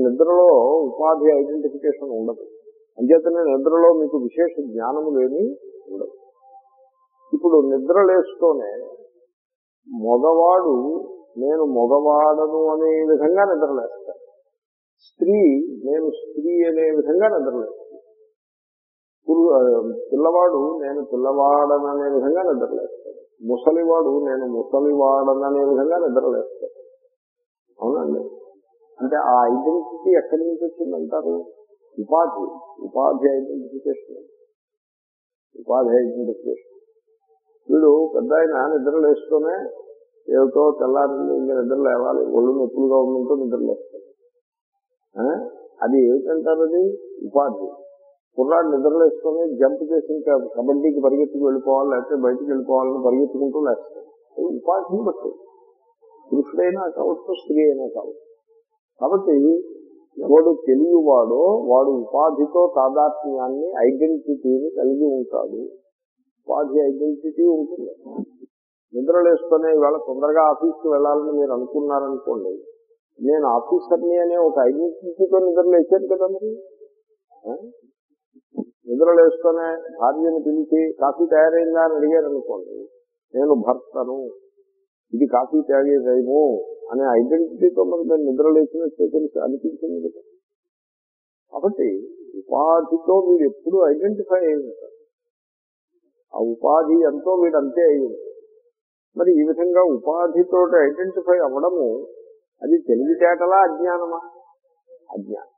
నిద్రలో ఉపాధి ఐడెంటిఫికేషన్ ఉండదు అంచేతనే నిద్రలో మీకు విశేష జ్ఞానము లేని ఉండదు ఇప్పుడు నిద్ర లేస్తూనే మగవాడు నేను మగవాడను అనే విధంగా నిద్రలేస్తాడు స్త్రీ నేను స్త్రీ అనే విధంగా నిద్రలేస్తాడు పురు- ఆ, పిల్లవాడు నేను పిల్లవాడననే విధంగా నిద్రలేస్తాడు ముసలివాడు నేను ముసలివాడననే విధంగా నిద్రలేస్తాడు అవునండి అంటే ఆ ఐడెంటిటీ ఎక్కడి నుంచి వచ్చిందంటారు ఉపాధి ఉపాధి ఐడెంటిఫికేషన్ ఉపాధి ఐడెంటిఫికేషన్ వీడు పెద్ద ఆయన నిద్ర లేస్తూనే ఏమిటో తెల్లారింది ఇంకా నిద్ర లేవాలి ఒళ్ళు నొప్పులుగా ఉందంటూ నిద్ర లేస్తాడు ఆ? అది ఏమిటంటారు అది ఉపాధి కుర్రాడు నిద్ర లేసుకొని జంప్ చేసి ఇంకా కబడ్డీకి పరిగెత్తుకు వెళ్ళిపోవాలి లేకపోతే బయటికి వెళ్ళిపోవాలని పరిగెత్తుకుంటూ లేస్తాడు ఇది ఉపాధిని బట్టి పురుషుడైనా కావచ్చు స్త్రీ అయినా కావచ్చు కాబట్టి ఎవడు తెలియవాడో వాడు ఉపాధితో తాదాత్మ్యాన్ని ఐడెంటిటీని కలిగి ఉంటాడు ఉపాధి ఐడెంటిటీ ఉంటుంది నిద్రలేసుకునే ఇవాళ తొందరగా ఆఫీస్కి వెళ్ళాలని మీరు అనుకున్నారనుకోండి నేను ఆఫీసర్ని అనే ఒక ఐడెంటిటీతో నిద్రలేచాను కదా మరి ఆ? నిద్రలేసుకునే భార్యను పిలిచి కాఫీ తయారైందా అని అడిగారు అనుకోండి నేను భర్తను ఇది కాఫీ తాగే టైము అనే ఐడెంటిటీతో మరి నేను నిద్ర లేచినట్టే తెలిసి అనిపించింది కదా కాబట్టి ఉపాధితో వీడు ఎప్పుడూ ఐడెంటిఫై అయి ఉంటాడు ఆ ఉపాధి ఎంతో వీడు అంతే అయి ఉంటాడు మరి ఈ విధంగా ఉపాధితో ఐడెంటిఫై అవ్వడము అది తెలివితేటలా అజ్ఞానమా అజ్ఞానం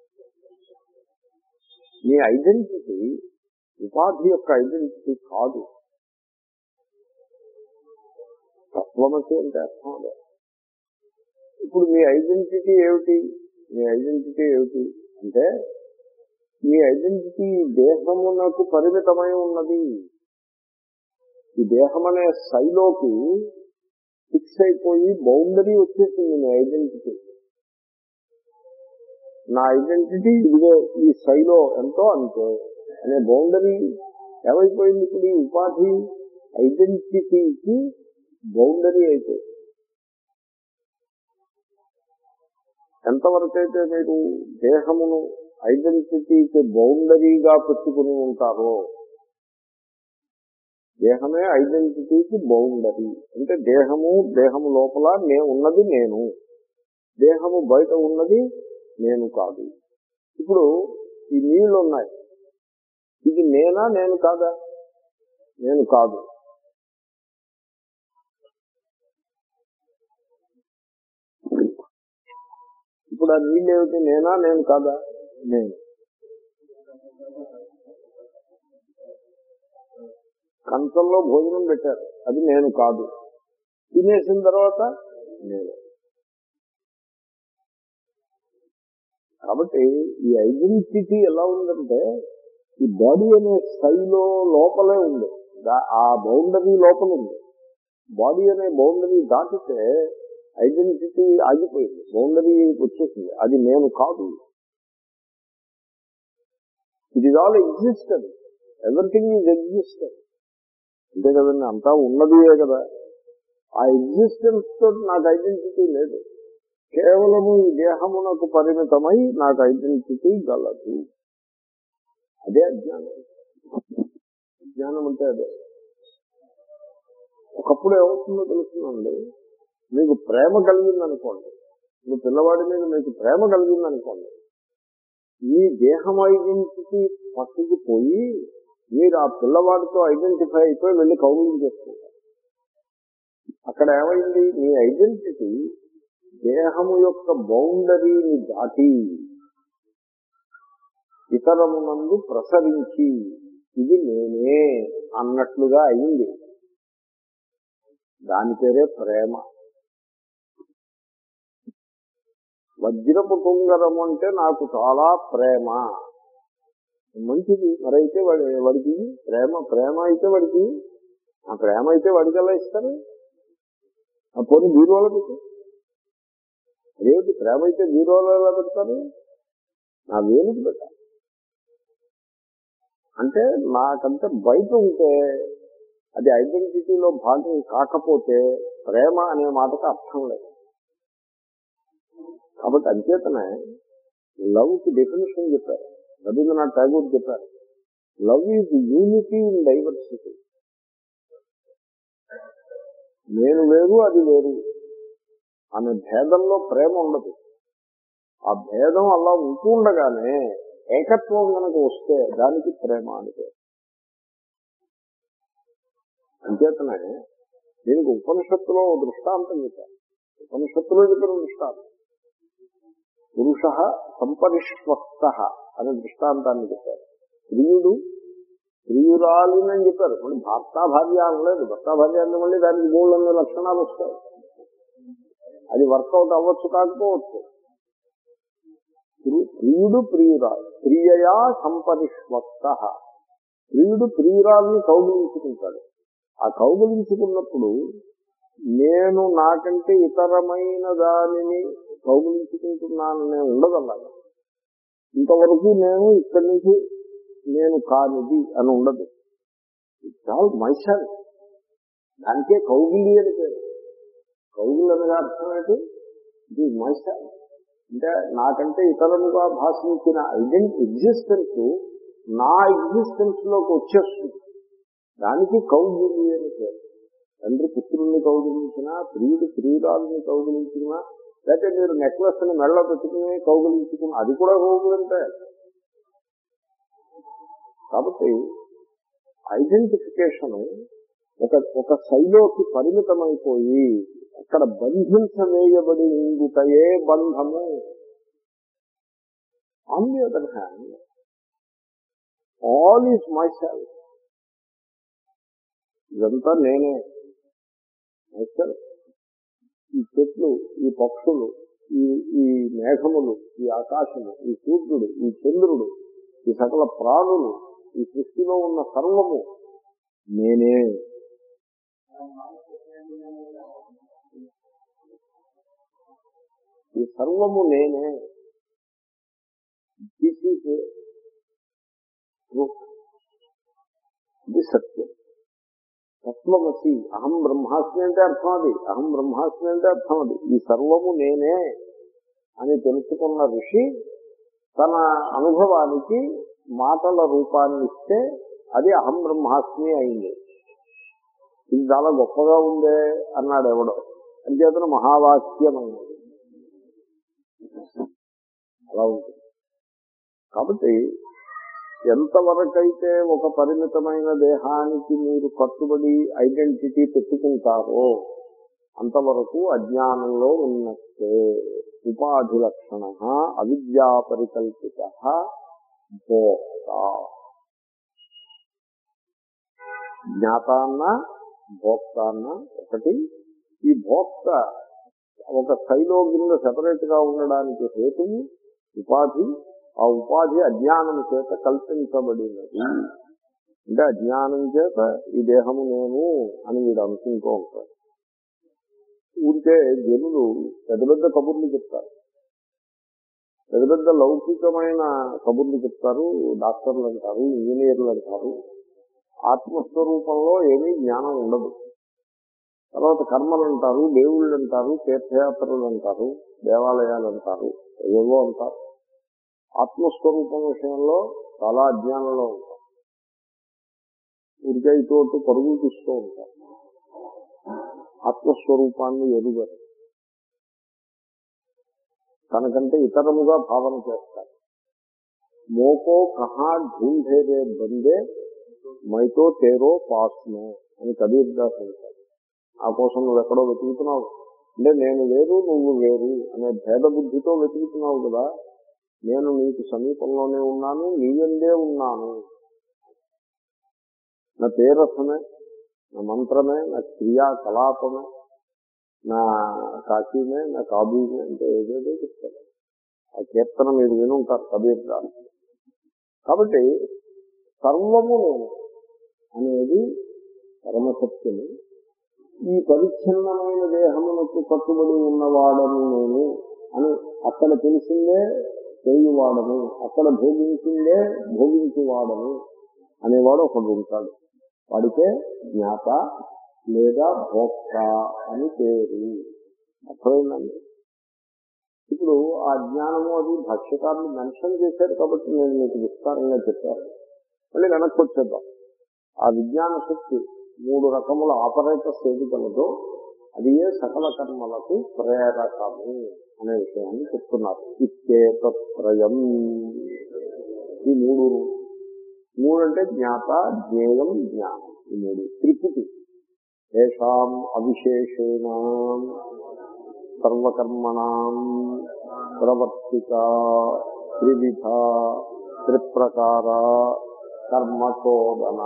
మీ ఐడెంటిటీ ఉపాధి యొక్క ఐడెంటిటీ కాదు తత్వమసి అంటే అర్థం అదే ఇప్పుడు మీ ఐడెంటిటీ ఏమిటి మీ ఐడెంటిటీ ఏమిటి అంటే మీ ఐడెంటిటీ దేహమునకు పరిమితమై ఉన్నది ఈ దేహం అనే శైలోకి ఫిక్స్ అయిపోయి బౌండరీ వచ్చేసింది మీ ఐడెంటిటీ నా ఐడెంటిటీ ఇదిగో ఈ శైలో ఎంతో అంతే అనే బౌండరీ ఏమైపోయింది ఇప్పుడు ఈ ఉపాధి ఐడెంటిటీకి బౌండరీ అయిపోయింది ఎంతవరకు అయితే మీరు దేహమును ఐడెంటిటీకి బౌండరీగా పెట్టుకుని ఉంటారో దేహమే ఐడెంటిటీకి బౌండరీ అంటే దేహము దేహము లోపల నే ఉన్నది నేను దేహము బయట ఉన్నది నేను కాదు ఇప్పుడు ఈ నీళ్లు ఉన్నాయి ఇది నేనా నేను కాదా నేను కాదు ఇప్పుడు ఆ నీళ్ళు ఏమిటి నేనా నేను కాదా నేను కంచంలో భోజనం పెట్టారు అది నేను కాదు తినేసిన తర్వాత నేను కాబట్టి ఈ ఐడెంటిటీ ఎలా ఉందంటే ఈ బాడీ అనే స్థాయిలో లోపలే ఉంది దా- ఆ బౌండరీ లోపల ఉంది బాడీ అనే బౌండరీ దాటితే ఐడెంటిటీ ఆగిపోయింది బౌండరీ వచ్చేసింది అది నేను కాదు it is all existed everything is existed అంతే కదండి అంతా ఉన్నదియే కదా ఆ ఎగ్జిస్టెన్స్ తోటి నాకు ఐడెంటిటీ లేదు కేవలము ఈ దేహమునకు పరిమితమై నాకు ఐడెంటిటీ గలదు అదే అజ్ఞానం అజ్ఞానం అంటే అదే ఒకప్పుడు ఏమవుతుందో తెలుస్తుందండి మీకు ప్రేమ కలిగిందనుకోండి మీ పిల్లవాడి మీద మీకు ప్రేమ కలిగిందనుకోండి మీ దేహం ఐడెంటిటీ పట్టుకు పోయి మీరు ఆ పిల్లవాడితో ఐడెంటిఫై అయిపోయి వెళ్ళి కౌలింగ్ చేసుకుంటారు అక్కడ ఏమైంది మీ ఐడెంటిటీ దేహము యొక్క బౌండరీని దాటి ఇతరమునందు ప్రసరించి ఇది నేనే అన్నట్లుగా అయింది దాని పేరే ప్రేమ వజ్రపు టుంగరం అంటే నాకు చాలా ప్రేమ మంచిది మరైతే వాడి వాడికి ప్రేమ ప్రేమ అయితే వాడికి ఆ ప్రేమ అయితే వాడికి ఎలా ఇస్తారు ఆ పోనీ బీరువాలో పెట్టు అదేమిటి ప్రేమ అయితే బీరువాలో ఎలా పెడతారు నా వేలుకి పెట్టాలి అంటే నాకంటే బయట ఉంటే అది ఐడెంటిటీలో భాగం కాకపోతే ప్రేమ అనే మాటకు అర్థం లేదు కాబట్టి అంచేతనే లవ్ కి డెఫినేషన్ చెప్పారు రవీంద్రనాథ్ ఠాగూర్ చెప్పారు love is unity in diversity నేను వేరు అది వేరు అనే భేదంలో ప్రేమ ఉండదు ఆ భేదం అలా ఉంటూ ఉండగానే ఏకత్వం కనుక వస్తే దానికి ప్రేమ అని పేరు అంచేతనే దీనికి ఉపనిషత్తులో ఓ దృష్టాంతం చెప్పారు ఉపనిషత్తులో చెప్పిన దృష్టాంతం పురుష సంపరిష్వక్త అనే దృష్టాంతాన్ని చెప్పారు ప్రియుడు ప్రియురాలినని చెప్పారు మళ్ళీ భర్త భార్య అనలేదు భర్త భార్య అంటే మళ్ళీ దానికి మూడు అన్ని లక్షణాలు వస్తాయి అది వర్కౌట్ అవ్వచ్చు కాకపోవచ్చు ప్రి- ప్రియుడు ప్రియురాలు ప్రియయా సంపరిష్వక్త ప్రియుడు ప్రియురాల్ని కౌగులించుకుంటాడు ఆ కౌగులించుకున్నప్పుడు నేను నాకంటే ఇతరమైన దానిని కౌగులించుకుంటున్నాననే ఉండదు అలాగా ఇంతవరకు నేను ఇక్కడి నుంచి నేను కానిది అని ఉండదు చాలా మైశాల్ దానికే కౌగిలి అని పేరు కౌగిలి అనగా అర్థం ఏంటి ఇది మైశాల్ అంటే నాకంటే ఇతరముగా భాషించిన ఐడెంటి ఎగ్జిస్టెన్స్ నా ఎగ్జిస్టెన్స్ లోకి వచ్చేస్తుంది దానికి కౌగిలి అని పేరు తండ్రి పుత్రుల్ని కౌగిలించిన ప్రియుడు ప్రియురాలని కౌగిలించిన లేకపోతే మీరు నెక్లెస్ ని మెళ్ళ పెట్టుకుని కౌగిలించుకుని అది కూడా కౌగులంటే కాబట్టి ఐడెంటిఫికేషన్ ఒక ఒక శైలోకి పరిమితమైపోయి అక్కడ బంధించవేయబడి ఉండుటయే బంధము on the other hand all is myself ఇదంతా నేనే మై సెల్ఫ్ ఈ చెట్లు ఈ పక్షులు ఈ ఈ మేఘములు ఈ ఆకాశము ఈ సూర్యుడు ఈ చంద్రుడు ఈ సకల ప్రాణులు ఈ సృష్టిలో ఉన్న సర్వము నేనే ఈ సర్వము నేనే దిస్ ఈజ్ ఇది సత్యం తత్వమసి అహం బ్రహ్మాస్మి అంటే అర్థం అది అహం బ్రహ్మాస్మి అంటే అర్థం అది ఈ సర్వము నేనే అని తెలుసుకున్న ఋషి తన అనుభవానికి మాటల రూపాన్ని ఇస్తే అది అహం బ్రహ్మాస్మి అయింది ఇది చాలా గొప్పగా ఉందే అన్నాడు ఎవడో అంచేతన మహావాక్యమైనది అలా ఉంటుంది కాబట్టి ఎంతవరకైతే ఒక పరిమితమైన దేహానికి మీరు కట్టుబడి ఐడెంటిటీ పెట్టుకుంటారో అంతవరకు అజ్ఞానంలో ఉన్నట్టే ఉపాధి లక్షణ అవిద్యా పరికల్పిత భోక్త జ్ఞాత అన్న భోక్త అన్న ఒకటి ఈ భోక్త ఒక శైలో కింద సెపరేట్ గా ఉండడానికి హేతువు ఉపాధి ఆ ఉపాధి అజ్ఞానం చేత కల్పించబడినది అంటే అజ్ఞానం చేత ఈ దేహము నేను అని వీడు అనుకుంటూ ఉంటాడు ఊరికే జనులు పెద్ద పెద్ద కబుర్లు చెప్తారు పెద్ద పెద్ద లౌకికమైన కబుర్లు చెప్తారు డాక్టర్లు అంటారు ఇంజనీర్లు అంటారు ఆత్మస్వరూపంలో ఏమీ జ్ఞానం ఉండదు తర్వాత కర్మలు అంటారు దేవుళ్ళు అంటారు తీర్థయాత్రలు అంటారు దేవాలయాలు అంటారు ఏవో అంటారు ఆత్మస్వరూపం విషయంలో చాలా అజ్ఞానంలో ఉంటారు ఊరికే ఇటు పరుగులు తీస్తూ ఉంటారు ఆత్మస్వరూపాన్ని ఎరుగరు తనకంటే ఇతరముగా భావన చేస్తారు మోకో కహా ఢూంఢేరే బందే మైతో తేరో పాస్మే అని కబీర్ దాస్ అంటారు ఆ కోసం నువ్వు ఎక్కడో వెతుకుతున్నావు అంటే నేను వేరు నువ్వు వేరు అనే భేద బుద్ధితో వెతుకుతున్నావు కదా నేను నీకు సమీపంలోనే ఉన్నాను నీయందే ఉన్నాను నా పేరసమే నా మంత్రమే నా క్రియాకలాపమే నా కాశీమే నా కాబూమే అంటే ఏదేదో చెప్తారు ఆ కీర్తన మీరు వినుంటారు కబీర్ దాస్ కాబట్టి సర్వము నేను అనేది పరమసత్యము ఈ పరిచ్ఛిన్నమైన దేహమునకు కట్టుబడి ఉన్నవాడను నేను అని అక్కడ తెలిసిందే చేయువాడను అక్కడ భోగించిందే భోగించువాడను అనేవాడు ఒకడు ఉంటాడు వాడికే జ్ఞాత లేదా భోక్త అని పేరు అర్థమైందండి ఇప్పుడు ఆ జ్ఞానము అది భాష్యకారులు మెన్షన్ చేశారు కాబట్టి నేను మీకు విస్తారంగా చెప్పాను మళ్ళీ వెనక్కి వచ్చేద్దాం ఆ విజ్ఞాన శక్తి మూడు రకముల ఆపరేటర్స్ ఏది కలదో అది ఏ సకల కర్మలకు ప్రేరకము అనే విషయాన్ని చెప్తున్నారు ఇచ్చేతత్రయం ఈ మూడు మూడు అంటే జ్ఞాత జ్ఞేయం జ్ఞానం ఈ మూడు త్రిపుటి ఏషాం అవిశేషేణ సర్వకర్మణం ప్రవర్తిక త్రివిధ త్రిప్రకార కర్మచోదన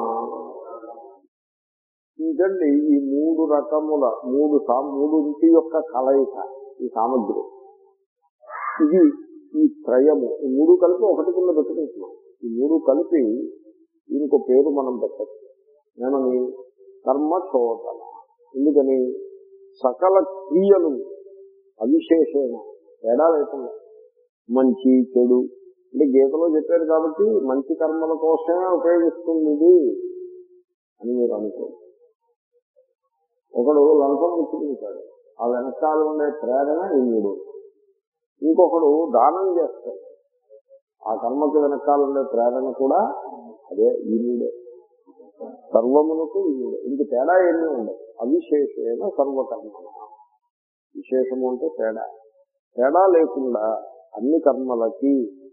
ఇదండి ఈ మూడు రకముల మూడు సా- మూడింటి యొక్క కలయిక ఈ సామగ్రి ఇది ఈ త్రయము ఈ మూడు కలిపి ఒకటి కింద పెట్టుకుంటున్నాం ఈ మూడు కలిపి దీనికి పేరు మనం పెట్టచ్చు ఏమని కర్మచోదన ఎందుకని సకల క్రియలు అవిశేషమైన తేడా లేకుండా మంచి చెడు అంటే గీతలో చెప్పారు కాబట్టి మంచి కర్మల కోసమే ఉపయోగిస్తుంది ఇది అని మీరు అనుకోండి ఒకడు లంచం పుచ్చుకుంటాడు ఆ వెనకాల ఉండే ప్రేరణ ఈ మూడు ఇంకొకడు దానం చేస్తాడు ఆ కర్మకి వెనకాల ఉండే ప్రేరణ కూడా అదే ఈ మూడే సర్వమునకు ఈ మూడే ఇంక తేడా ఏమీ ఉండదు అవిశేషమైన సర్వకర్మ విశేషము అంటే తేడా తేడా లేకుండా అన్ని కర్మలకి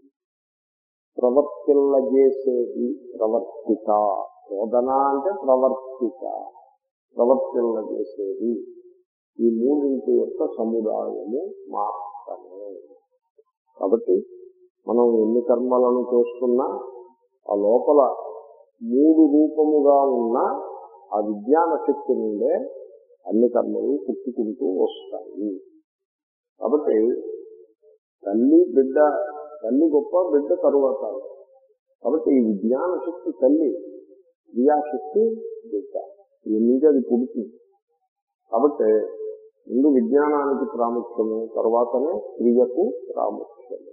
ప్రవర్తిల్లజేసేది ప్రవర్తిత శోధన అంటే ప్రవర్తిత ప్రవర్తిల్లజేసేది ఈ మూడింటి యొక్క సముదాయము మాత్రమే కాబట్టి మనం ఎన్ని కర్మలను చేస్తున్నా ఆ లోపల మూడు రూపముగా ఉన్న ఆ విజ్ఞాన శక్తి నుండే అన్ని కర్మలు పుట్టుకుంటూ వస్తాయి కాబట్టి తల్లి బిడ్డ తల్లి గొప్ప బిడ్డ తరువాత కాబట్టి ఈ విజ్ఞాన శక్తి తల్లి క్రియాశక్తి బిడ్డ ఈ నుంచి అది పుడుతుంది కాబట్టి ముందు విజ్ఞానానికి ప్రాముఖ్యము తర్వాతనే క్రియకు ప్రాముఖ్యము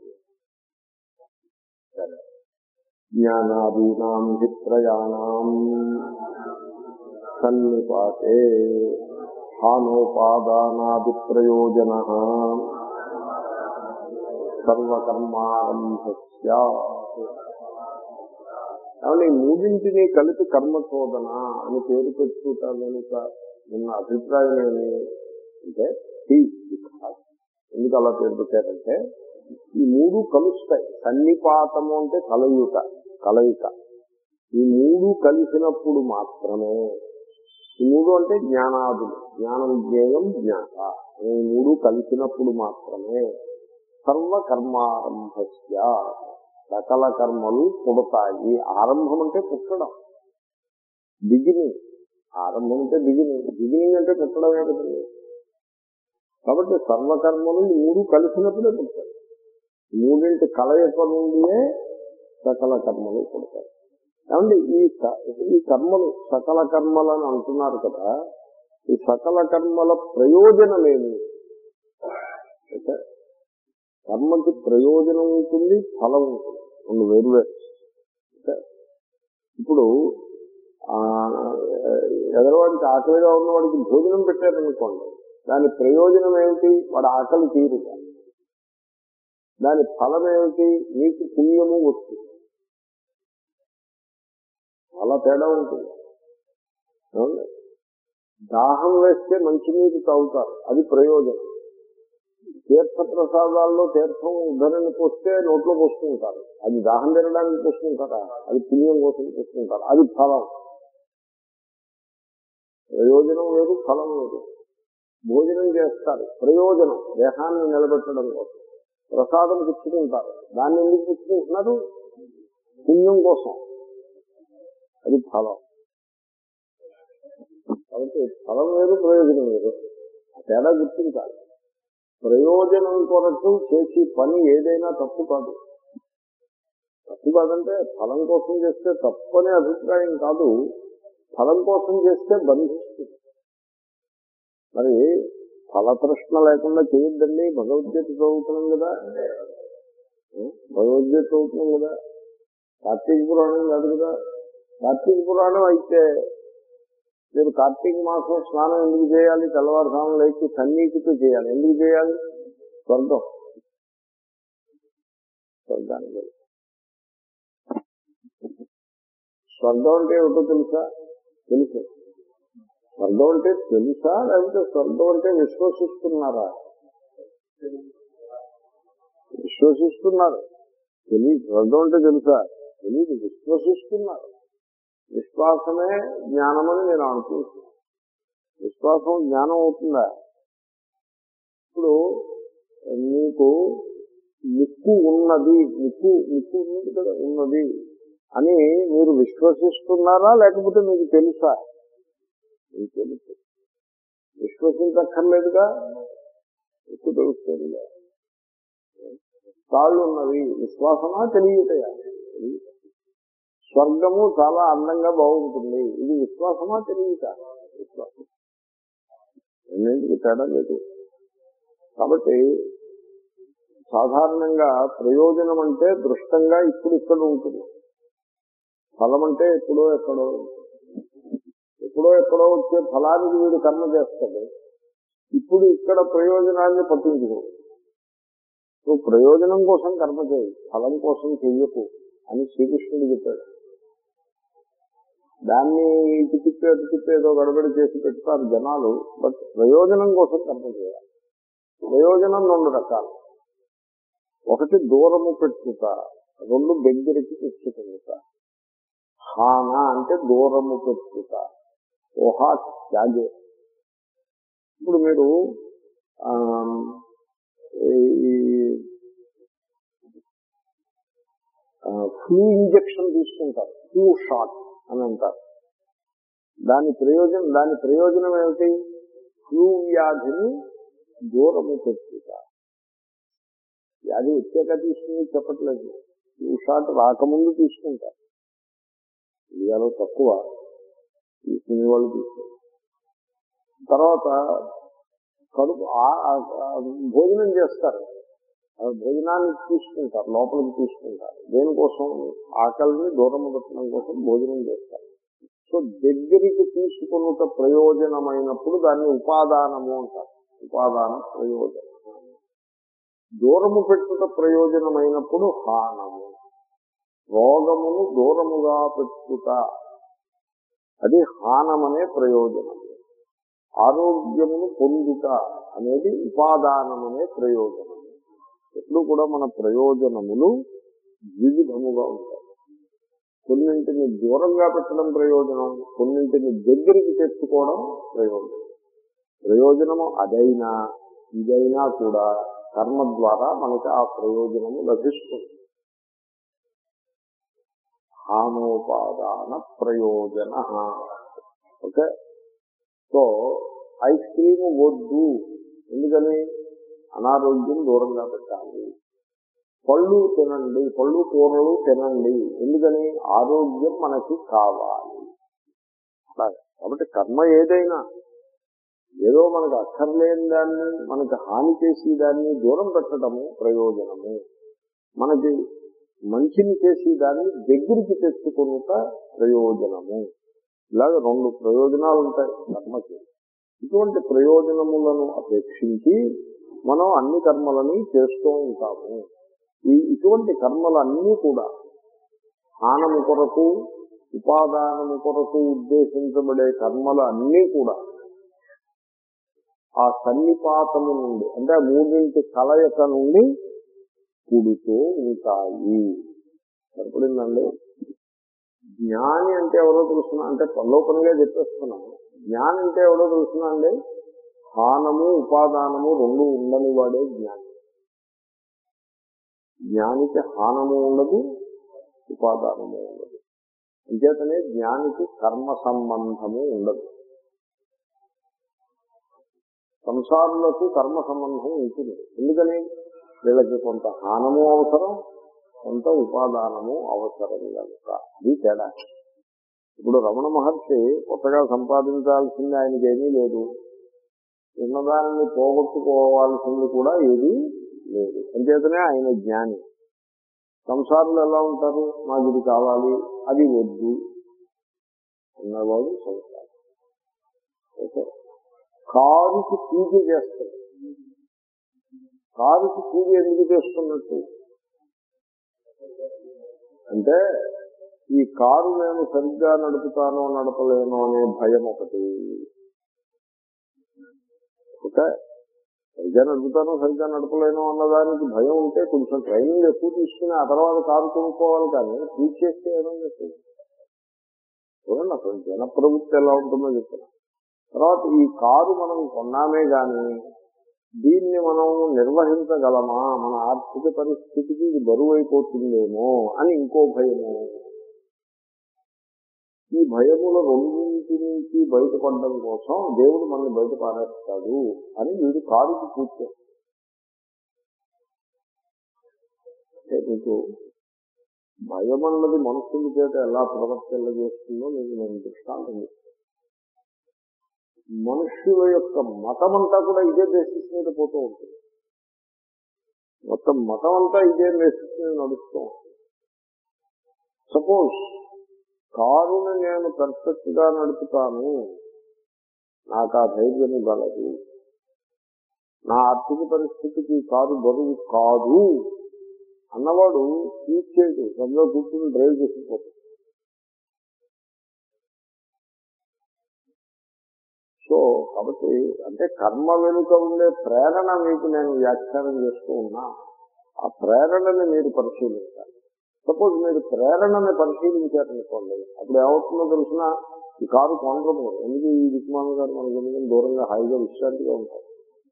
సరే. జ్ఞానాదీనాం విత్రయాణం సన్నిపాతే హానోపాదానాది ప్రయోజన సర్వకర్మారంభస్య కాబట్టి ఈ మూడింటిని కలిపి కర్మచోదన అని పేరు పెట్టుట వెనుక ఉన్న అభిప్రాయం ఏమి అంటే టీ వికాస్. ఎందుకు అలా పేరు పెట్టారంటే ఈ మూడు కలుస్తాయి సన్నిపాతము అంటే కలయుట కలయిక ఈ మూడు కలిసినప్పుడు మాత్రమే ఈ మూడు అంటే జ్ఞానాదులు జ్ఞానం జ్ఞేయం జ్ఞాత ఈ మూడు కలిసినప్పుడు మాత్రమే సర్వకర్మారంభస్య సకల కర్మలు పుడతాయి ఆరంభం అంటే పుట్టడం బిగినింగ్ ఆరంభం అంటే బిగినింగ్ బిగినింగ్ అంటే పుట్టడమే కదండి కాబట్టి సర్వకర్మలు ఈ మూడు కలిసినప్పుడే పుడతాయి ఈ మూడింటి కలయిక నుండియే సకల కర్మలు పుడతాయి ఏమండి ఈ క- ఈ కర్మలు సకల కర్మలని అంటున్నారు కదా ఈ సకల కర్మల ప్రయోజనమేమి అంటే కర్మకి ప్రయోజనం ఉంటుంది ఫలం ఉంటుంది రెండు వేరు వేరు అంటే ఇప్పుడు ఆ, ఎదరవాడికి ఆకలిగా ఉన్నవాడికి భోజనం పెట్టారనుకోండి దాని ప్రయోజనం ఏమిటి వాడి ఆకలి తీరుట దాని ఫలం ఏమిటి మీకు పుణ్యము వస్తుంది చాలా తేడా ఉంటుంది ఏమండి? దాహం వేస్తే మంచినీరు తాగుతారు అది ప్రయోజనం తీర్థ ప్రసాదాల్లో తీర్థం ఉద్ధరణి పోస్తే నోట్లో పోసుకుంటారు అది దాహం తినడానికి పోసుకుంటారా అది పుణ్యం కోసం పోసుకుంటారు అది ఫలం ప్రయోజనం వేరు ఫలం వేరు భోజనం చేస్తారు ప్రయోజనం దేహాన్ని నిలబెట్టడం కోసం ప్రసాదం పుచ్చుకుంటారు దాన్ని ఎందుకు పుచ్చుకుంటున్నారు పుణ్యం కోసం అది ఫలం కాబట్టి ఫలం వేరు ప్రయోజనం వేరు ఆ తేడా గుర్తించాలి ప్రయోజనం కొరకు చేసి పని ఏదైనా తప్పు కాదు తప్పు కాదంటే ఫలం కోసం చేస్తే తప్పనే అభిప్రాయం కాదు ఫలం కోసం చేస్తే బంధిస్తుంది మరి ఫలతృష్ణ లేకుండా చేయొద్దండి భగవద్గీత చదువుతున్నాం కదా ఏ? భగవద్గీత చదువుతున్నాం కదా కార్తీక పురాణం కాదు కదా కార్తీక పురాణం అయితే మీరు కార్తీక మాసం స్నానం ఎందుకు చేయాలి తెల్లవారుసానం లేచి సన్నిహితితో చేయాలి ఎందుకు చేయాలి స్వర్గం స్వర్గానికి వెళ్తాం స్వర్గం అంటే ఏమిటో తెలుసా తెలుసు స్వర్గం అంటే తెలుసా లేకపోతే స్వర్గం అంటే విశ్వసిస్తున్నారా విశ్వసిస్తున్నారు తెలియదు స్వర్గం అంటే తెలుసా తెలియదు విశ్వసిస్తున్నారు విశ్వాసమే జ్ఞానమని నేను అనుకుంటున్నాను విశ్వాసం జ్ఞానం అవుతుందా ఇప్పుడు మీకు నిక్కు ఉన్నది నిక్కు నిక్కు ఉన్నది కదా ఉన్నది అని మీరు విశ్వసిస్తున్నారా లేకపోతే మీకు తెలుసా మీకు తెలుసు విశ్వసించక్కర్లేదుగా ఎక్కువ తెలుస్తుందిగా కాళ్ళు ఉన్నవి విశ్వాసమా తెలియటయా తెలియట స్వర్గము చాలా అందంగా బాగుంటుంది ఇది విశ్వాసమా తెలియట విశ్వాసం రెండింటికి తేడా లేదు కాబట్టి సాధారణంగా ప్రయోజనం అంటే దృష్టంగా ఇప్పుడు ఇక్కడ ఉంటుంది ఫలం అంటే ఎప్పుడో ఎక్కడో ఎప్పుడో ఎక్కడో వచ్చే ఫలానికి వీడు కర్మ చేస్తాడు ఇప్పుడు ఇక్కడ ప్రయోజనాన్ని పట్టించుకో నువ్వు ప్రయోజనం కోసం కర్మ చేయి ఫలం కోసం చెయ్యకు అని శ్రీకృష్ణుడు చెప్పాడు దాన్ని ఇటు తిప్పి అటు తిప్పి ఏదో గడబడి చేసి పెడతారు జనాలు బట్ ప్రయోజనం కోసం కర్మ చేయాలి ప్రయోజనం రెండు రకాలు ఒకటి దూరము పెట్టుట రెండు దగ్గరికి తెచ్చుకుంట హాన అంటే దూరము పెట్టుట ఓహా త్యాగే ఇప్పుడు మీరు ఆ, ఈ ఫ్లూ ఇంజెక్షన్ తీసుకుంటారు ఫ్లూ షాట్ అని అంటారు దాని ప్రయోజనం దాని ప్రయోజనం ఏమిటి ఫ్లూ వ్యాధిని దూరము పెట్టుట వ్యాధి వచ్చాక తీసుకుని చెప్పట్లేదు ఫ్లూ షాట్ రాకముందు తీసుకుంటారు ఇండియాలో తక్కువ తీసుకునే వాళ్ళు తీసుకుంటారు తర్వాత కడుపు ఆ- ఆ- ఆ భోజనం చేస్తారు ఆ భోజనాన్ని తీసుకుంటారు లోపలికి తీసుకుంటారు దేనికోసం ఆకలిని దూరం పెట్టడం కోసం భోజనం చేస్తారు సో దగ్గరికి తీసుకున్నట ప్రయోజనమైనప్పుడు దాన్ని ఉపాదానము అంటారు ఉపాదాన ప్రయోజనం దూరము పెట్టుట ప్రయోజనమైనప్పుడు హానము రోగమును దూరముగా పెట్టుట అది హానమనే ప్రయోజనం ఆరోగ్యమును పొందుట అనేది ఉపాదానమనే ప్రయోజనం ఎప్పుడు కూడా మన ప్రయోజనములు వివిధముగా ఉంటాయి కొన్నింటిని దూరంగా పెట్టడం ప్రయోజనం కొన్నింటిని దగ్గరికి తెచ్చుకోవడం ప్రయోజనం ప్రయోజనము అదైనా ఇదైనా కూడా కర్మ ద్వారా మనకి ఆ ప్రయోజనము లభిస్తుంది హానోపాదాన ప్రయోజన ఓకే సో ఐస్ క్రీమ్ వద్దు ఎందుకని అనారోగ్యం దూరంగా పెట్టాలి పళ్ళు తినండి పళ్ళు కూరలు తినండి ఎందుకని ఆరోగ్యం మనకి కావాలి అలాగే కాబట్టి కర్మ ఏదైనా ఏదో మనకు అక్కర్లేని దాన్ని మనకి హాని చేసి దాన్ని దూరం పెట్టడము ప్రయోజనము మనకి మంచిని చేసి దాన్ని దగ్గరికి తెచ్చుకునుట ప్రయోజనము ఇలాగ రెండు ప్రయోజనాలు ఉంటాయి కర్మకి ఇటువంటి ప్రయోజనములను అపేక్షించి మనం అన్ని కర్మలని చేస్తూ ఉంటాము ఈ ఇటువంటి కర్మలన్నీ కూడా హానము కొరకు ఉపాదానము కొరకు ఉద్దేశించబడే కర్మలు అన్నీ కూడా ఆ సన్నిపాతము నుండి అంటే ఆ మూడింటి కలయిక నుండి కూడుతూ ఉంటాయి సరిపడిందండి జ్ఞాని అంటే ఎవరో తెలుసున్నా అంటే పల్లోపనిగా చెప్పేస్తున్నాను జ్ఞాని అంటే ఎవరో తెలుసున్నా అండి హానము ఉపాదానము రెండు ఉండని వాడే జ్ఞాని జ్ఞానికి హానము ఉండదు ఉపాదానము ఉండదు అంచేతనే జ్ఞానికి కర్మ సంబంధము ఉండదు సంసారులకు కర్మ సంబంధం ఉంటుంది ఎందుకని వీళ్ళకి కొంత హానము అవసరం కొంత ఉపాదానము అవసరం కనుక అది తేడా ఇప్పుడు రమణ మహర్షి కొత్తగా సంపాదించాల్సింది ఆయనకి ఏమీ లేదు ఉన్నదానిని పోగొట్టుకోవాల్సింది కూడా ఏదీ లేదు అంచేతనే ఆయన జ్ఞాని సంసారులు ఎలా ఉంటారు నాకు ఇది కావాలి అది వద్దు అన్నవాడు సంసారం ఓకే కారుకి పూజ చేస్తాడు కారుకి పూజ ఎందుకు చేస్తున్నట్టు అంటే ఈ కారు నేను సరిగ్గా నడుపుతానో నడపలేనో అనే భయం ఒకటి ఓకే సరిగ్గా నడుపుతానో సరిగ్గా నడపలేనో అన్నదానికి భయం ఉంటే కొంచెం ట్రైనింగ్ ఎక్కువ తీసుకుని ఆ తర్వాత కారు కొనుక్కోవాలి కానీ పూజ చేస్తే ఏమని చెప్పేది చూడండి అసలు జన ప్రభుత్వం ఎలా ఉంటుందో చెప్తాను తర్వాత ఈ కారు మనం కొన్నామే గాని దీన్ని మనం నిర్వహించగలమా మన ఆర్థిక పరిస్థితికి ఇది బరువు అయిపోతుందేమో అని ఇంకో భయము ఈ భయముల రెండింటి నుంచి బయటపడడం కోసం దేవుడు మనల్ని బయట పారేస్తాడు అని వీడు కారుకి పూజ చేస్తాడు. అంటే మీకు భయం అన్నది మనుషుల చేత ఎలా ప్రవర్తన చేస్తుందో మీకు నేను దృష్టాంతం చెప్తాను. మనుష్యుల యొక్క మతం అంతా కూడా ఇదే బేసిస్ మీద పోతూ ఉంటుంది మొత్తం మతం అంతా ఇదే బేసిస్ మీద నడుస్తూ ఉంటుంది సపోజ్ కారుని నేను పర్ఫెక్ట్ గా నడుపుతాను నాకు ఆ ధైర్యం గలదు నా ఆర్థిక పరిస్థితికి ఈ కారు బరువు కాదు అన్నవాడు తీర్చేది అందులో కూర్చుని డ్రైవ్ చేసిపోతాడు సో కాబట్టి అంటే కర్మ వెనుక ఉండే ప్రేరణ మీకు నేను వ్యాఖ్యానం చేస్తూ ఉన్నా ఆ ప్రేరణని మీరు పరిశీలించాలి సపోజ్ మీరు ప్రేరణని పరిశీలించారనుకోండి అప్పుడు ఏమవుతుందో తెలిసిన ఈ కారు కొనడం ఎందుకు ఈ విజ్ఞానం గారు మనకి ఎందుకని దూరంగా హాయిగా విశ్రాంతిగా ఉంటారు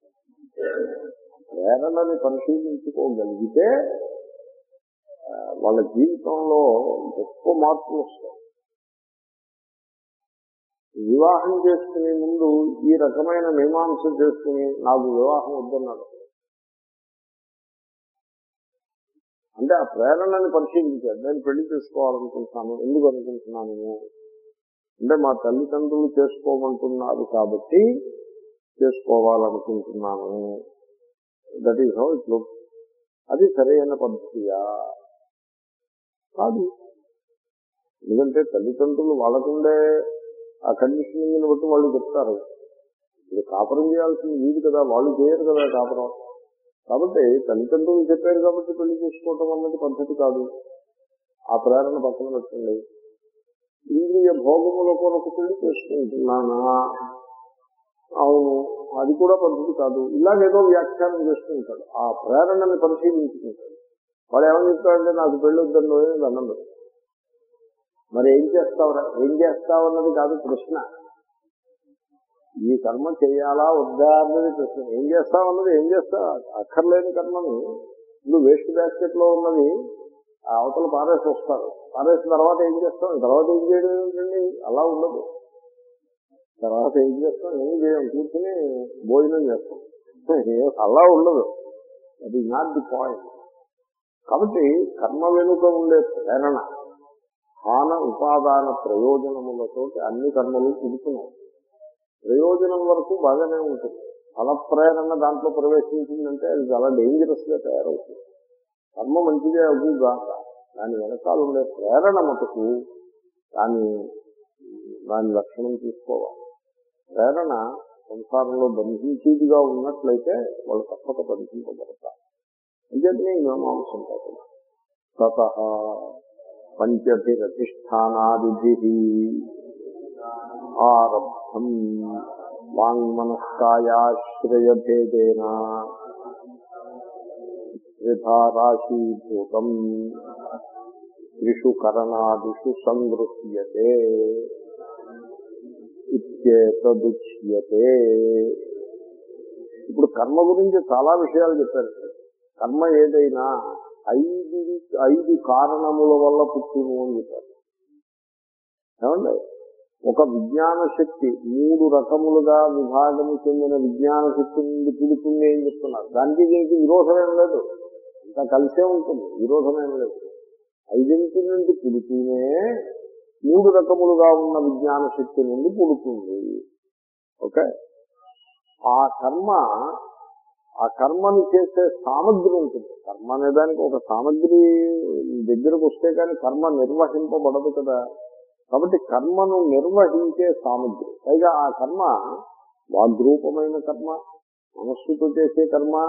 ప్రేరణని పరిశీలించుకోగలిగితే ఆ, వాళ్ళ జీవితంలో గొప్ప మార్పులు వస్తాయి వివాహం చేసుకునే ముందు ఈ రకమైన మీమాంస చేసుకుని నాకు వివాహం వద్దన్నాడు అంటే ఆ ప్రేరణని పరిశీలించాడు నేను పెళ్లి చేసుకోవాలనుకుంటున్నాను ఎందుకు అనుకుంటున్నాను అంటే మా తల్లిదండ్రులు చేసుకోమంటున్నారు కాబట్టి చేసుకోవాలనుకుంటున్నాను that is how it look అది సరైన పద్ధతియా కాదు ఎందుకంటే తల్లిదండ్రులు వాళ్ళకుండే ఆ కండిషనింగ్ బట్టి వాళ్ళు చెప్తారు ఇది కాపురం చేయాల్సింది వీడు కదా వాళ్ళు చేయరు కదా కాపురం కాబట్టి తల్లిదండ్రులు చెప్పారు కాబట్టి పెళ్లి చేసుకోవటం అన్నది పద్ధతి కాదు ఆ ప్రేరణ పక్కన పెట్టండి ఇంద్రియ భోగముల కొరకు పెళ్లి చేసుకుంటున్నానా అవును అది కూడా పద్ధతి కాదు ఇలాగేదో వ్యాఖ్యానం చేసుకుంటాడు ఆ ప్రేరణని పరిశీలించుకుంటాడు వాడు ఏమని చెప్తాడంటే నాకు పెళ్లి వద్దని దండం పెడతాడు మరి ఏం చేస్తావురా ఏం చేస్తావు అన్నది కాదు ప్రశ్న ఈ కర్మ చేయాలా వద్దా అన్నది ప్రశ్న ఏం చేస్తావు అన్నది ఏం చేస్తావు అక్కర్లేని కర్మని ఇప్పుడు వేస్ట్ బాస్కెట్ లో ఉన్నది ఆ అవతల పారేసి వస్తారు పారేసిన తర్వాత ఏం చేస్తాం తర్వాత ఏం చేయడం ఏమిటండి అలా ఉండదు తర్వాత ఏం చేస్తాం ఏం చేయం కూర్చుని భోజనం చేస్తాం ఏ- అలా ఉండదు అది నాట్ ది పాయింట్ కాబట్టి కర్మ వెనుక ఉండే ప్రేరణ హాన ఉపాదాన ప్రయోజనములతో అన్ని కర్మలు పుడుతున్నాయి ప్రయోజనం వరకు బాగానే ఉంటుంది ఫల ప్రేరణ దాంట్లో ప్రవేశించిందంటే అది చాలా డేంజరస్ గా తయారవుతుంది కర్మ మంచిదే అవుతుందాక దాని వెనకాల ఉండే ప్రేరణ మటుకు దాని దాని లక్షణం తీసుకోవాలి ప్రేరణ సంసారంలో బంధించేదిగా ఉన్నట్లయితే వాళ్ళు తప్పక బంధింపబడతారు అంచేతనే ఈ మీమాంసం కాదు తత పంచభిరధిష్టానాదిభి ఆరబ్ధం వాంగ్మనస్కాయాశ్రయభేదేన త్రిధారాశీభూతం త్రిషు కరణాదిషు సంగృహ్యతే ఇత్యేతదుచ్యతే ఇప్పుడు కర్మ గురించి చాలా విషయాలు చెప్పారు కర్మ ఏదైనా ఐదు ఐదు కారణముల వల్ల పుట్టును అని చెప్పారు ఏమండి ఒక విజ్ఞాన శక్తి మూడు రకములుగా విభాగము చెందిన విజ్ఞాన శక్తి నుండి పుడుతుంది అని చెప్తున్నారు దానికి దీనికి విరోధమేం లేదు అంతా కలిసే ఉంటుంది విరోధమేం లేదు ఐదింటి నుండి పుడుతూనే మూడు రకములుగా ఉన్న విజ్ఞాన శక్తి నుండి పుడుతుంది ఓకే ఆ కర్మ ఆ కర్మను చేసే సామగ్రి ఉంటుంది కర్మ అనేదానికి ఒక సామగ్రి దగ్గరకు వస్తే కానీ కర్మ నిర్వహింపబడదు కదా కాబట్టి కర్మను నిర్వహించే సామగ్రి పైగా ఆ కర్మ వాగ్రూపమైన కర్మ మనస్సుతో చేసే కర్మ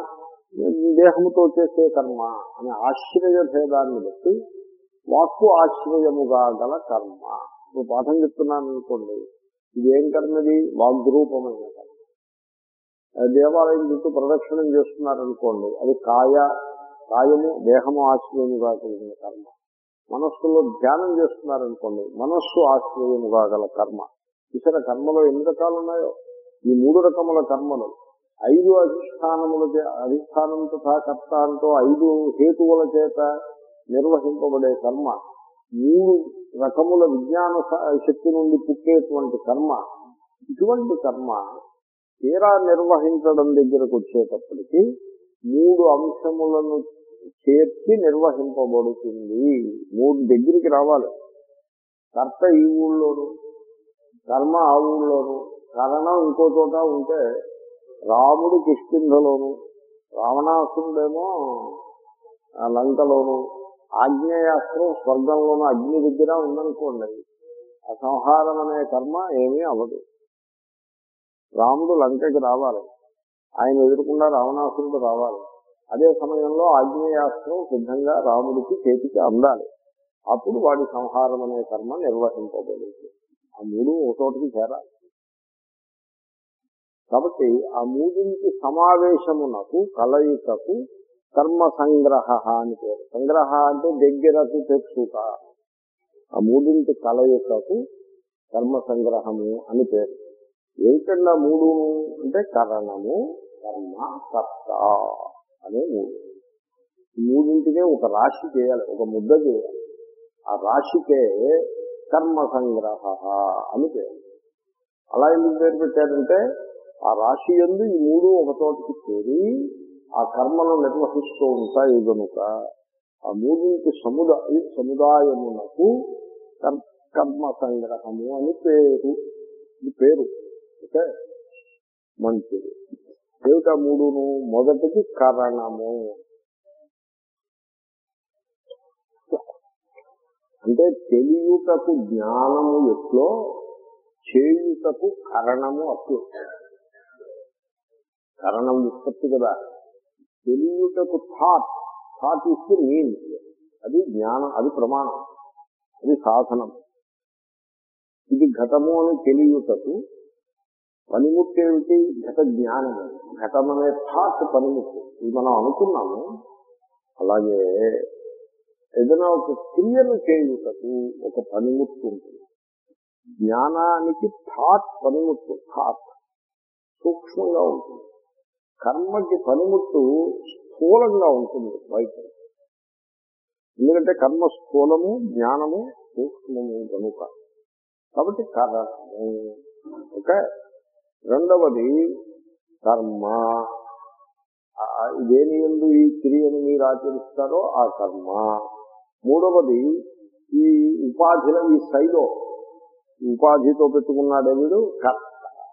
దేహముతో చేసే కర్మ అనే ఆశ్రయ భేదాన్ని బట్టి వాక్కు ఆశ్రయముగా గల కర్మ ఇప్పుడు పాఠం చెప్తున్నాను అనుకోండి ఇదేం కర్మది వాగ్రూపమైన కర్మ ఆ దేవాలయం చుట్టూ ప్రదక్షిణం చేస్తున్నారనుకోండి అది కాయ కాయము దేహము ఆశ్రయముగా కలిగిన కర్మ మనస్సులో ధ్యానం చేస్తున్నారనుకోండి మనస్సు ఆశ్రయముగా గల కర్మ ఇతర కర్మలో ఎన్ని రకాలు ఉన్నాయో ఈ మూడు రకముల కర్మలు ఐదు అధిష్టానముల చే- అధిష్టానం తథా కర్త అంటూ ఐదు హేతువుల చేత నిర్వహింపబడే కర్మ మూడు రకముల విజ్ఞాన స- శక్తి నుండి పుట్టేటువంటి కర్మ ఇటువంటి కర్మ తీరా నిర్వహించడం దగ్గరకు వచ్చేటప్పటికి మూడు అంశములను చేర్చి నిర్వహింపబడుతుంది మూడు దగ్గరికి రావాలి కర్త ఈ ఊళ్ళోను కర్మ ఆ ఊళ్ళోను కారణం ఇంకో చోట ఉంటే రాముడు కిష్కింధలోను రావణాసురుడేమో ఆ లంకలోను ఆగ్నేయాస్త్రం స్వర్గంలోను అగ్ని దగ్గర ఉందనుకోండి ఆ సంహారం అనే కర్మ ఏమీ అవ్వదు రాముడు లంకకి రావాలి ఆయన ఎదురుకుండా రావణాసురుడు రావాలి అదే సమయంలో ఆగ్నేయాస్త్రం సిద్ధంగా రాముడికి చేతికి అందాలి అప్పుడు వాడి సంహారం అనే కర్మ నిర్వహింపబడింది ఆ మూడు ఒకటికి చేరాలి కాబట్టి ఆ మూడింటి సమావేశమునకు కలయికకు కర్మ సంగ్రహ అని పేరు సంగ్రహ అంటే దగ్గరకు తెచ్చుట ఆ మూడింటి కలయికకు కర్మ సంగ్రహము అని పేరు ఏమిటండి ఆ మూడును అంటే కరణము కర్మ కర్త అనే మూడు ఈ మూడింటినే ఒక రాశి చేయాలి ఒక ముద్ద చేయాలి ఆ రాశికే కర్మ సంగ్రహ అని పేరు అలా ఎందుకు పేరు పెట్టారంటే ఆ రాశి ఎందు ఈ మూడు ఒక చోటికి చేరి ఆ కర్మను నిర్వహిస్తూ ఉంటాయి కనుక ఆ మూడింటి సముదాయ సముదాయమునకు కర్- కర్మ సంగ్రహము అని పేరు ఇది పేరు ఓకే మంచిది ఏమిటా మూడును మొదటిది కరణము అంటే తెలియుటకు జ్ఞానము ఎట్లో చేయుటకు కరణము అట్లు కరణం ఉత్పత్తి కదా తెలియుటకు thought thought is the means అది జ్ఞానం అది ప్రమాణం అది సాధనం ఇది ఘటము అని తెలియుటకు పనిముట్టు ఏమిటి ఘట జ్ఞానము ఘటం అనే థాట్ పనిముట్టు ఇది మనం అనుకున్నాము అలాగే ఏదైనా ఒక క్రియను చేయుటకు ఒక పనిముట్టు ఉంటుంది జ్ఞానానికి థాట్ పనిముట్టు థాట్ సూక్ష్మంగా ఉంటుంది కర్మకి పనిముట్టు స్థూలంగా ఉంటుంది బయట ఎందుకంటే కర్మ స్థూలము జ్ఞానము సూక్ష్మము కనుక కాబట్టి కరణము ఓకే రెండవది కర్మ ఆ, ఇదేని ఎందు ఈ క్రియను మీరు ఆచరిస్తారో ఆ కర్మ మూడవది ఈ ఉపాధిల ఈ శైలో ఈ ఉపాధితో పెట్టుకున్నాడే వీడు కర్త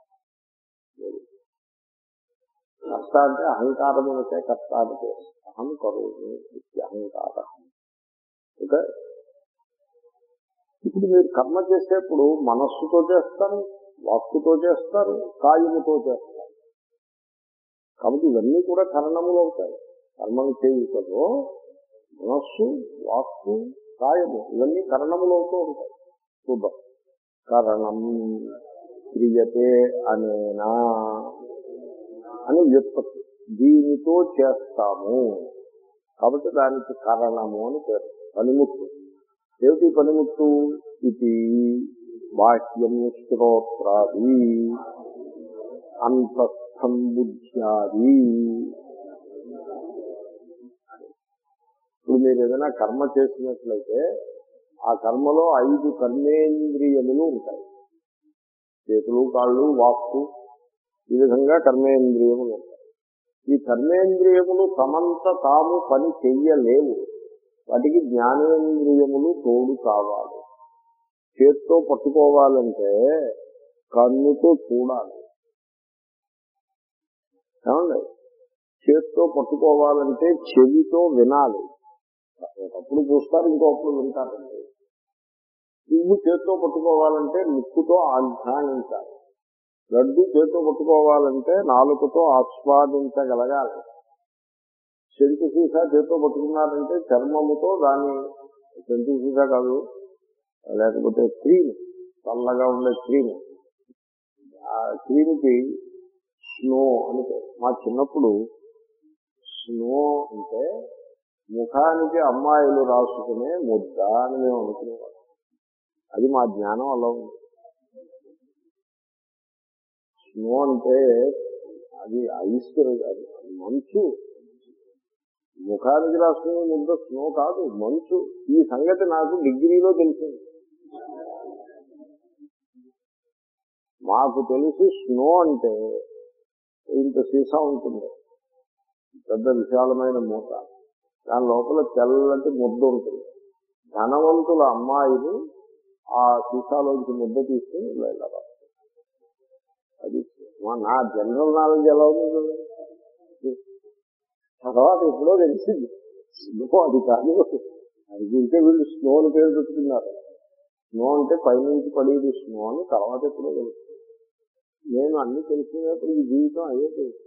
కర్త అంటే అహంకారం అంటే కర్త అంటే అహం కరోమి ఇది అహంకార ఓకే ఇప్పుడు మీరు కర్మ చేసేప్పుడు మనస్సుతో చేస్తారు వాక్కుతో చేస్తారు కాయముతో చేస్తారు కాబట్టి ఇవన్నీ కూడా కరణములు అవుతాయి కర్మను చేయుటలో మనస్సు వాక్కు కాయము ఇవన్నీ కరణములు అవుతూ ఉంటాయి చూద్దాం కరణం క్రియతే అనేనా అని వ్యుత్పత్తి దీనితో చేస్తాము కాబట్టి దానికి కారణము అని పేరు పనిముట్టు ఏమిటి పనిముట్టు ఇది బాహ్యం శ్రోత్రాది అంతస్థం బుద్ధ్యాది ఇప్పుడు మీరు ఏదైనా కర్మ చేసినట్లయితే ఆ కర్మలో ఐదు కర్మేంద్రియములు ఉంటాయి చేతులు కాళ్ళు వాక్కు ఈ విధంగా కర్మేంద్రియములు ఉంటాయి ఈ కర్మేంద్రియములు తమంత తాము పని చెయ్యలేవు వాటికి జ్ఞానేంద్రియములు తోడు కావాలి చేత్తో పట్టుకోవాలంటే కన్నుతో చూడాలి ఏమండి చేత్తో పట్టుకోవాలంటే చెవితో వినాలి ఒకప్పుడు చూస్తారు ఇంకొకప్పుడు వింటారండి పువ్వు చేత్తో పట్టుకోవాలంటే ముక్కుతో ఆఘ్రానించాలి లడ్డు చేత్తో పట్టుకోవాలంటే నాలుగుతో ఆస్వాదించగలగాలి చెంచు సీసా చేతితో పట్టుకున్నారంటే చర్మముతో దాన్ని చెంచు సీసా కాదు లేకపోతే క్రీమ్ చల్లగా ఉండే క్రీమ్ ఆ క్రీమ్కి స్నో అని పేరు. మా చిన్నప్పుడు స్నో అంటే ముఖానికి అమ్మాయిలు రాసుకునే ముద్ద అని మేము అనుకునేవాళ్ళం అది మా జ్ఞానం అలా ఉంది స్నో అంటే అది ఐస్ అది మంచు ముఖానికి రాసుకునే ముద్ద స్నో కాదు మంచు ఈ సంగతి నాకు డిగ్రీలో తెలిసింది మాకు తెలిసి స్నో అంటే ఇంత సీసా ఉంటుంది పెద్ద విశాలమైన మూత దాని లోపల తెల్లటి ముద్ద ఉంటుంది ధనవంతుల అమ్మాయిలు ఆ సీసాలోంచి ముద్ద తీసుకుని వెళ్ళారు అది మా- నా జనరల్ నాలెడ్జ్ ఎలా ఉంది చూడండి. తర్వాత ఎప్పుడో తెలిసింది స్నో అది కాదు అది ఇంకే వీళ్ళు స్నో అని పేరు పెట్టుకున్నారు స్నో అంటే పైనుంచి పడేది స్నో అని తర్వాత ఎప్పుడో తెలుస్తుంది నేను అన్ని తెలిసినప్పుడు ఈ జీవితం అయ్యే తెలుసు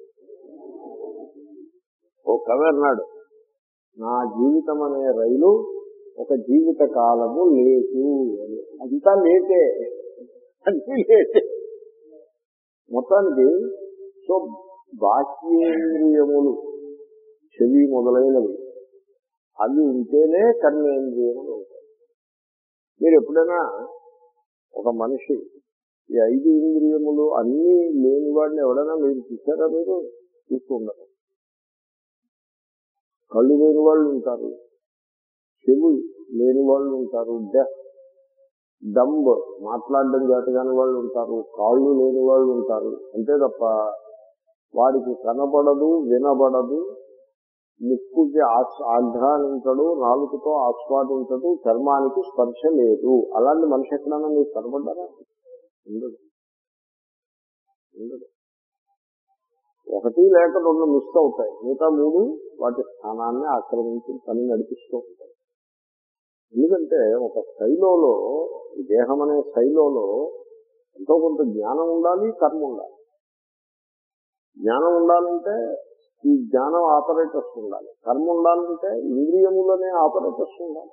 ఓ కవి అన్నాడు నా జీవితం అనే రైలు ఒక జీవిత కాలము లేదు అని అంతా లేటే అన్ని లేటే మొత్తానికి సో బాహ్యేంద్రియములు చెవి మొదలైనవి అవి ఉంటేనే కర్మేంద్రియములు ఉంటాయి మీరు ఎప్పుడైనా ఒక మనిషి ఈ ఐదు ఇంద్రియములు అన్నీ లేని వాడిని ఎవడైనా మీరు చూసారా మీరు చూస్తుండరు కళ్ళు లేని వాళ్ళు ఉంటారు చెవి లేని వాళ్ళు ఉంటారు డెఫ్ డంబ్ మాట్లాడడం చేతగాని వాళ్ళు ఉంటారు కాళ్ళు లేని వాళ్ళు ఉంటారు అంతే తప్ప వాడికి కనబడదు వినబడదు ముక్కుకి ఆస్- ఆఘ్రానించడు నాలుగుతో ఆస్వాదించడు చర్మానికి స్పర్శ లేదు అలాంటి మనిషి ఎక్కడైనా మీకు కనబడ్డారా ఉండదు ఉండదు ఒకటి లేక రెండు మిస్ అవుతాయి మిగతా మూడు వాటి స్థానాన్ని ఆక్రమించి పని నడిపిస్తూ ఉంటాయి ఎందుకంటే ఒక శైలోలో ఈ దేహం అనే శైలోలో ఎంతో కొంత జ్ఞానం ఉండాలి కర్మ ఉండాలి జ్ఞానం ఉండాలంటే ఈ జ్ఞానం ఆపరేటర్స్ ఉండాలి కర్మ ఉండాలంటే ఇంద్రియములనే ఆపరేటర్స్ ఉండాలి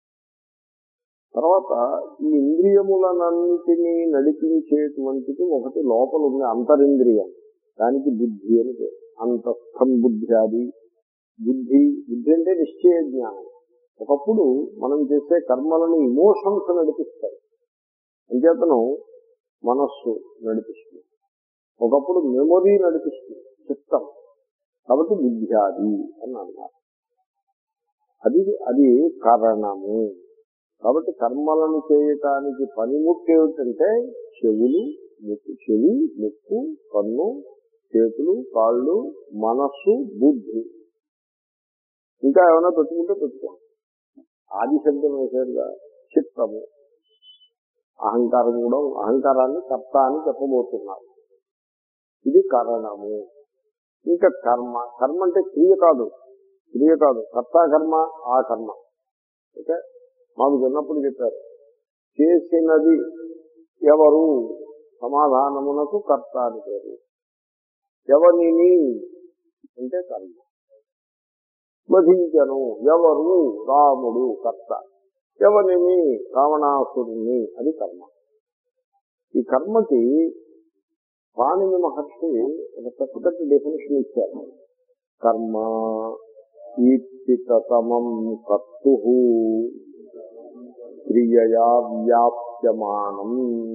తర్వాత ఈ ఇంద్రియములనన్నిటినీ నడిపించేటువంటిది ఒకటి లోపల ఉంది అంతరింద్రియం దానికి బుద్ధి అని పేరు అంతస్థం బుద్ధి అది బుద్ధి బుద్ధి అంటే నిశ్చయ జ్ఞానం ఒకప్పుడు మనం చేసే కర్మలను ఇమోషన్స్ నడిపిస్తాయి అంచేతను మనస్సు నడిపిస్తుంది ఒకప్పుడు మెమొరీ నడిపిస్తుంది చిత్తం కాబట్టి బుద్ధ్యాది అని అన్నారు అది అది కారణము కాబట్టి కర్మలను చేయటానికి పనిముట్టు ఏమిటంటే చెవులు ముక్కు చెవి ముక్కు కన్ను చేతులు కాళ్ళు మనస్సు బుద్ధి ఇంకా ఏమైనా పెట్టుకుంటే పెట్టుకోండి ఆది శబ్దం వేసేదిగా చిత్తము అహంకారం కూడా అహంకారాన్ని కర్త అని చెప్పబోతున్నారు ఇది కారణము ఇంకా కర్మ కర్మ అంటే క్రియ కాదు క్రియ కాదు కర్త కర్మ ఆ కర్మ ఓకే మాకు చిన్నప్పుడు చెప్పారు చేసినది ఎవరు సమాధానమునకు కర్త అని పేరు ఎవరిని అంటే కర్మ వధించను ఎవరు రాముడు కర్త ఎవరిని రావణాసురుని అది కర్మ ఈ కర్మకి పాణిని మహర్షి ఒక చక్కటి డెఫినేషన్ ఇచ్చారు కర్మ ఈప్సితమం కర్తు క్రియయా వ్యాప్యమానం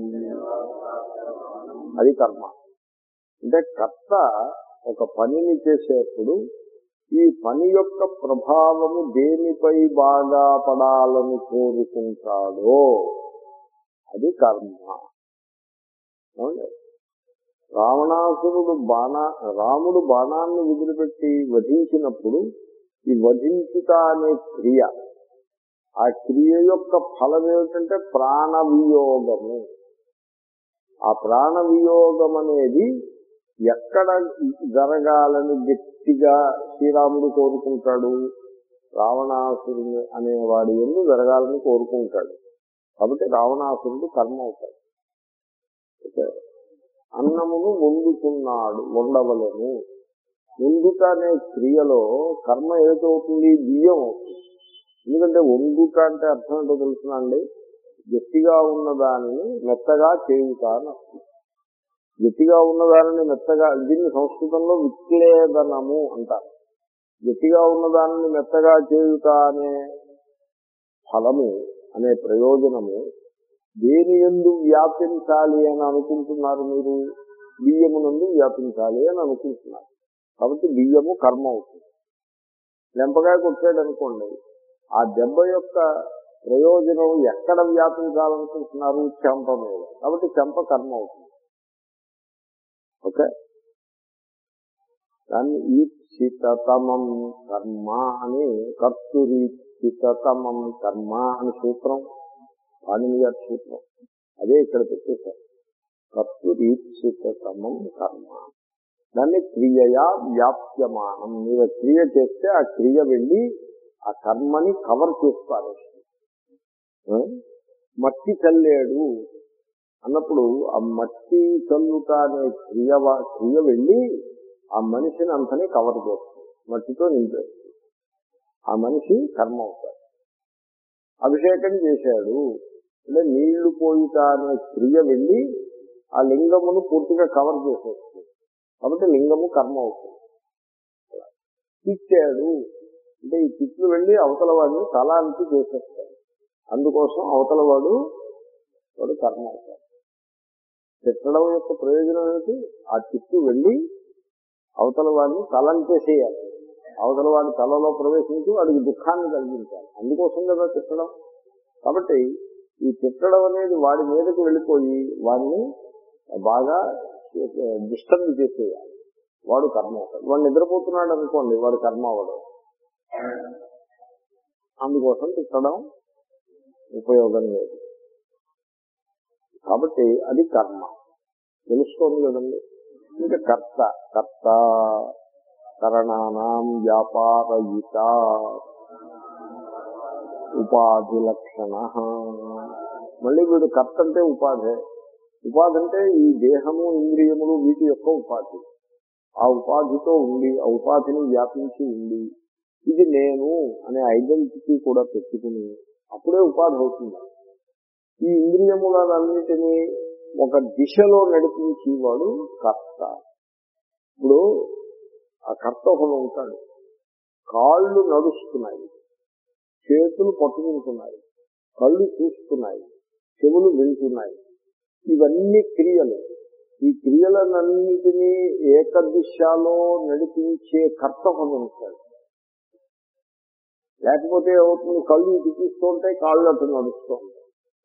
అది కర్మ అంటే కర్త ఒక పనిని చేసేప్పుడు ఈ పని యొక్క ప్రభావము దేనిపై బాగా పడాలని కోరుకుంటాడో అది కర్మ ఏమండి? రావణాసురుడు బాణ రాముడు బాణాన్ని వదిలిపెట్టి వధించినప్పుడు ఈ వధించుట అనే క్రియ ఆ క్రియ యొక్క ఫలం ఏమిటంటే ప్రాణ వియోగము ఆ ప్రాణ వియోగం అనేది ఎక్కడ జరగాలని గట్టిగా శ్రీరాముడు కోరుకుంటాడు రావణాసురుని అనేవాడి ఎందు జరగాలని కోరుకుంటాడు కాబట్టి రావణాసురుడు కర్మ అవుతాడు ఓకే. అన్నమును వండుకున్నాడు వండవలను వండుట అనే క్రియలో కర్మ ఏదవుతుంది బియ్యం అవుతుంది ఎందుకంటే వండుట అంటే అర్థం ఏంటో తెలుసునా అండి గట్టిగా ఉన్న దానిని మెత్తగా చేయుట అని అర్థం గట్టిగా ఉన్న దానిని మెత్తగా దీన్ని సంస్కృతంలో విక్లేదనము అంటారు గట్టిగా ఉన్న దానిని మెత్తగా చేయుట అనే ఫలము అనే ప్రయోజనము దేని ఎందు వ్యాపించాలి అని అనుకుంటున్నారు మీరు బియ్యము నందు వ్యాపించాలి అని అనుకుంటున్నారు కాబట్టి బియ్యము కర్మ అవుతుంది లెంపకాయ కొట్టాడు అనుకోండి ఆ దెబ్బ యొక్క ప్రయోజనం ఎక్కడ వ్యాపించాలనుకుంటున్నారు చెంప మీద కాబట్టి చెంప కర్మ అవుతుంది ఓకే దాన్ని ఈప్సితమం కర్మ అని కర్తురీప్సితమం కర్మ అని సూత్రం పాణిని గారి సూత్రం అదే ఇక్కడ పెట్టేశారు కర్తురీప్సితమం కర్మ దాన్ని క్రియయా వ్యాప్యమానం మీరు క్రియ చేస్తే ఆ క్రియ వెళ్ళి ఆ కర్మని కవర్ చేసి పారేస్తుంది ఆ? మట్టి చల్లేడు అన్నప్పుడు ఆ మట్టి చల్లుట అనే క్రియ వా- క్రియ వెళ్ళి ఆ మనిషిని అంతని కవర్ చేస్తుంది మట్టితో నింపేస్తుంది ఆ మనిషి కర్మ అవుతాడు అభిషేకం చేశాడు అంటే నీళ్లు పోయిట అనే క్రియ వెళ్ళి ఆ లింగమును పూర్తిగా కవర్ చేసేస్తుంది కాబట్టి లింగము కర్మ అవుతుంది తిట్టాడు అంటే ఈ తిట్లు వెళ్ళి అవతల వాడిని తలానికి చేసేస్తాడు అందుకోసం అవతల వాడు వాడు కర్మ అవుతాడు తిట్టడం యొక్క ప్రయోజనం ఏంటి ఆ తిట్టు వెళ్ళి అవతల వాడిని తలంచేసేయాలి అవతల వాడి తలలో ప్రవేశించి వాడికి దుఃఖాన్ని కలిగించాలి అందుకోసం కదా తిట్టడం కాబట్టి ఈ తిట్టడం అనేది వాడి మీదకి వెళ్ళిపోయి వాడిని బాగా డిస్టర్బ్ చేసేయాలి వాడు కర్మ అవుతాడు వాడు నిద్రపోతున్నాడు అనుకోండి వాడు కర్మ అవడు అందుకోసం తిట్టడం ఉపయోగం లేదు కాబట్టి అది కర్మ తెలుసుకోండి కదండి ఇంకా కర్త కర్త కరణానాం వ్యాపారయుత ఉపాధి లక్షణ మళ్ళీ వీడు కర్త అంటే ఉపాధి ఉపాధి అంటే ఈ దేహము ఇంద్రియములు వీటి యొక్క ఉపాధి ఆ ఉపాధితో ఉండి ఆ ఉపాధిని వ్యాపించి ఉండి ఇది నేను అనే ఐడెంటిటీ కూడా పెట్టుకుని అప్పుడే ఉపాధి అవుతుంది ఈ ఇంద్రియములన్నిటినీ ఒక దిశలో నడిపించేవాడు కర్త ఇప్పుడు ఆ కర్త ఒకడు ఉంటాడు కాళ్ళు నడుస్తున్నాయి చేతులు పట్టుకుంటున్నాయి కళ్ళు చూస్తున్నాయి చెవులు వింటున్నాయి ఇవన్నీ క్రియలు ఈ క్రియలన్నింటినీ ఏకదిశలో నడిపించే కర్త ఒకడు ఉంటాడు లేకపోతే ఏమవుతుంది కళ్ళు ఇటు చూస్తూ ఉంటాయి కాళ్ళు అటు నడుస్తూ ఉంటాయి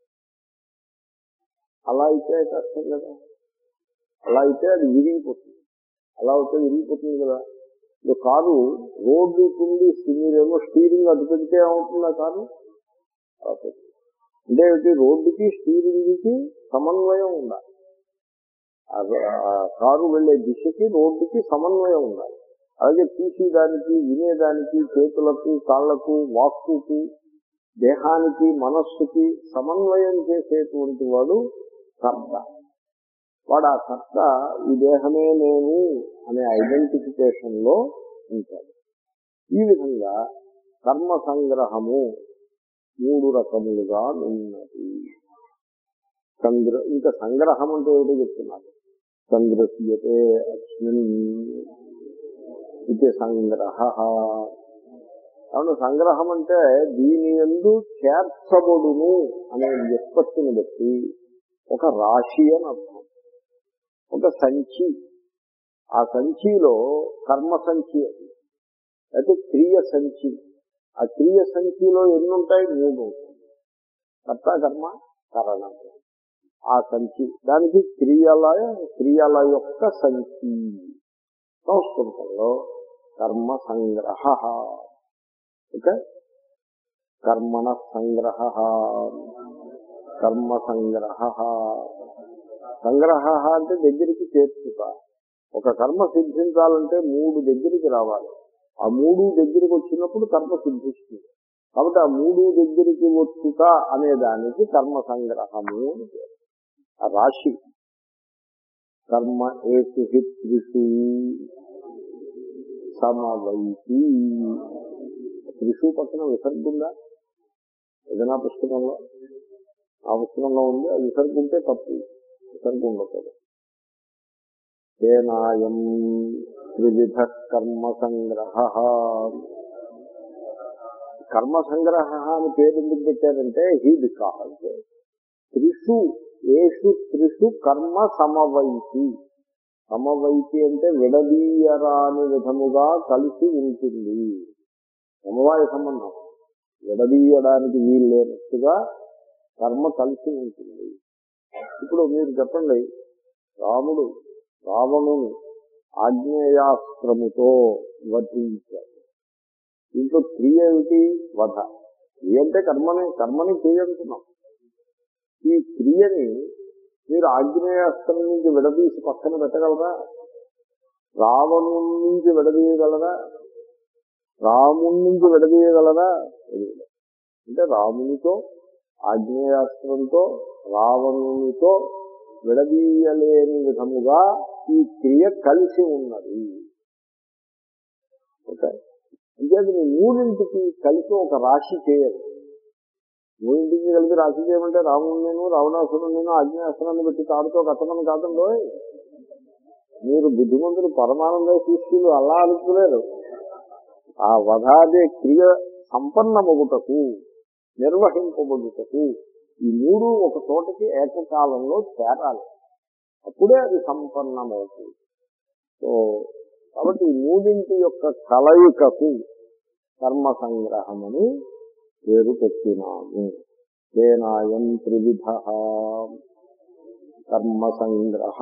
అలా అయితే కష్టం కదా అలా అయితే అది విరిగిపోతుంది అలా అయితే విరిగిపోతుంది కదా ఇప్పుడు కారు రోడ్డుకుంది మీరేమో స్టీరింగ్ అటు పెడితే ఏమవుతుంది ఆ కారు అలా పోతుంది. అంటే ఏంటి రోడ్డుకి స్టీరింగ్కి సమన్వయం ఉండాలి ఆ ఆ కారు వెళ్లే దిశకి రోడ్డుకి సమన్వయం ఉండాలి అలాగే చూసేదానికి వినేదానికి చేతులకు కాళ్లకు వాక్కుకి దేహానికి మనస్సుకి సమన్వయం చేసేటువంటి వాడు కర్త వాడు ఆ కర్త ఈ దేహమే నేను అనే ఐడెంటిఫికేషన్ లో ఉంటాడు ఈ విధంగా కర్మ సంగ్రహము మూడు రకములుగా ఉన్నది సంగ్ర ఇంకా సంగ్రహం అంటే ఏమిటో చెప్తున్నారు సంగ్రహ్యతే అస్మిన్ ఇది సంగ్రహ అవును సంగ్రహం అంటే దీని ఎందు చేర్చబడును అనే వ్యుత్పత్తిని బట్టి ఒక రాశి అని అర్థం ఒక సంచి ఆ సంచిలో కర్మ సంచి అది అయితే క్రియ సంచి ఆ క్రియ సంచిలో ఎన్ని ఉంటాయి మూడు ఉంటాయి కర్త కర్మ కరణం ఆ సంచి దానికి క్రియల క్రియల యొక్క సంచి సంస్కృతంలో కర్మ సంగ్రహ ఓకే కర్మణ సంగ్రహ కర్మ సంగ్రహ సంగ్రహ అంటే దగ్గరికి చేర్చుట ఒక కర్మ సిద్ధించాలంటే మూడు దగ్గరికి రావాలి ఆ మూడు దగ్గరికి వచ్చినప్పుడు కర్మ సిద్ధిస్తుంది కాబట్టి ఆ మూడు దగ్గరికి వచ్చుట అనే దానికి కర్మ సంగ్రహము అని పేరు. ఆ రాశి కర్మ ఏసు హిత్రిషు సమవైతి త్రిషు పక్కన విసర్గుందా ఏదైనా పుస్తకంలో ఆ పుస్తకంలో ఉంది అది విసర్గుంటే తప్పు విసర్గు ఉండకూడదు తేనాయం త్రివిధ కర్మ సంగ్రహ కర్మ సంగ్రహ అని పేరు ఎందుకు పెట్టారంటే హీ బికాజ్ త్రిషు ఏషు త్రిషు కర్మ సమవైతి సమవైతి అంటే విడదీయరాని విధముగా కలిసి ఉంటుంది సమవాయ సంబంధం విడదీయడానికి వీలు లేనట్టుగా కర్మ కలిసి ఉంటుంది ఇప్పుడు మీరు చెప్పండి రాముడు రావణుని ఆగ్నేయాస్త్రముతో వధించాడు దీంట్లో క్రియ ఏమిటి వధ క్రియ అంటే కర్మని కర్మని చేయంటున్నాం ఈ క్రియని మీరు ఆగ్నేయాస్త్రం నుంచి విడదీసి పక్కన పెట్టగలరా రావణు నుంచి విడదీయగలరా రాముడి నుంచి విడదీయగలరా తెలియదు అంటే రామునితో ఆగ్నేయాస్త్రంతో రావణునితో విడదీయలేని విధముగా ఈ క్రియ కలిసి ఉన్నది ఓకే అంటే మీ మూడింటికి కలిసి ఒక రాశి చేయాలి మూడింటికి కలిపి రాశి చేయమంటే రాముడు నేను రావణాసురుడు నేను ఆగ్నేయాస్త్రాన్ని పెట్టి తాడుతో కట్టమని కాదండో మీరు బుద్ధిమంతులు పరమానంద శిష్యులు అలా అనుకోలేరు ఆ వధాదే క్రియ సంపన్నమగుటకు నిర్వహింపబడుటకు ఈ మూడు ఒక చోటకి ఏకకాలంలో చేరాలి అప్పుడే అది సంపన్నమవుతుంది సో కాబట్టి ఈ మూడింటి యొక్క కలయికకు కర్మ సంగ్రహం అని పేరు పెట్టినాము తేనాయం త్రివిధ కర్మ సంగ్రహ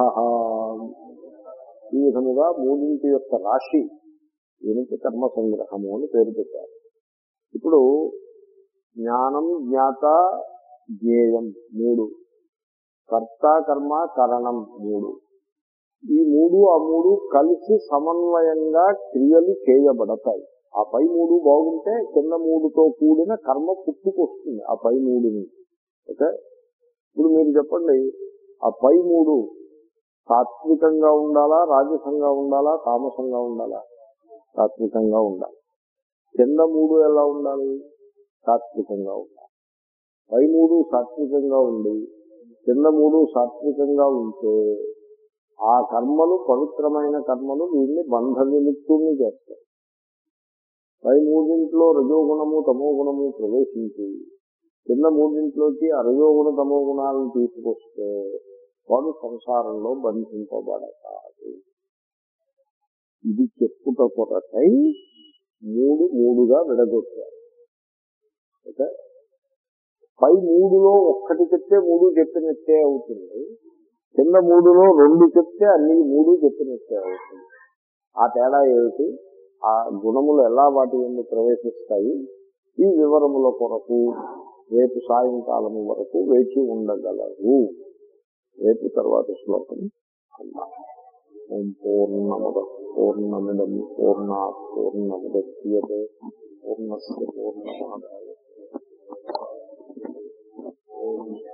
ఈ విధముగా మూడింటి యొక్క రాశి దీనికి కర్మ సంగ్రహము అని పేరు పెట్టారు ఇప్పుడు జ్ఞానం జ్ఞాత జ్ఞేయం మూడు కర్త కర్మ కరణం మూడు ఈ మూడు ఆ మూడు కలిసి సమన్వయంగా క్రియలు చేయబడతాయి ఆ పై మూడు బాగుంటే కింద మూడుతో కూడిన కర్మ పుట్టుకొస్తుంది ఆ పై మూడుని ఓకే ఇప్పుడు మీరు చెప్పండి ఆ పై మూడు సాత్వికంగా ఉండాలా రాజసంగా ఉండాలా తామసంగా ఉండాలా సాత్వికంగా ఉండాలి కింద మూడు ఎలా ఉండాలి సాత్వికంగా ఉండాలి పై మూడు సాత్వికంగా ఉండి కింద మూడు సాత్వికంగా ఉంటే ఆ కర్మలు పవిత్రమైన కర్మలు వీడిని బంధ విముక్తుల్ని చేస్తాయి పై మూడింట్లో రజోగుణము తమో గుణము ప్రవేశించి కింద మూడింట్లోకి ఆ రజోగుణ తమో గుణాలను తీసుకొస్తే వాడు సంసారంలో బంధింపబడతాడు ఇది చెప్పుట కొరకై మూడు మూడుగా విడగొట్టారు ఓకే పై మూడులో ఒక్కటి చెప్తే మూడు చెప్పినట్టే అవుతుంది కింద మూడులో రెండు చెప్తే అన్ని మూడు చెప్పినట్టే అవుతుంది ఆ తేడా ఏమిటి ఆ గుణములు ఎలా వాటి ఎందు ప్రవేశిస్తాయి ఈ వివరముల కొరకు రేపు సాయంకాలం వరకు వేచి ఉండగలరు రేపు తర్వాత శ్లోకం అన్నా ఓం పూర్ణముద పూర్ణమిదం పూర్ణ పూర్ణముద్యతే పూర్ణస్ పూర్ణమాదాయ ఓం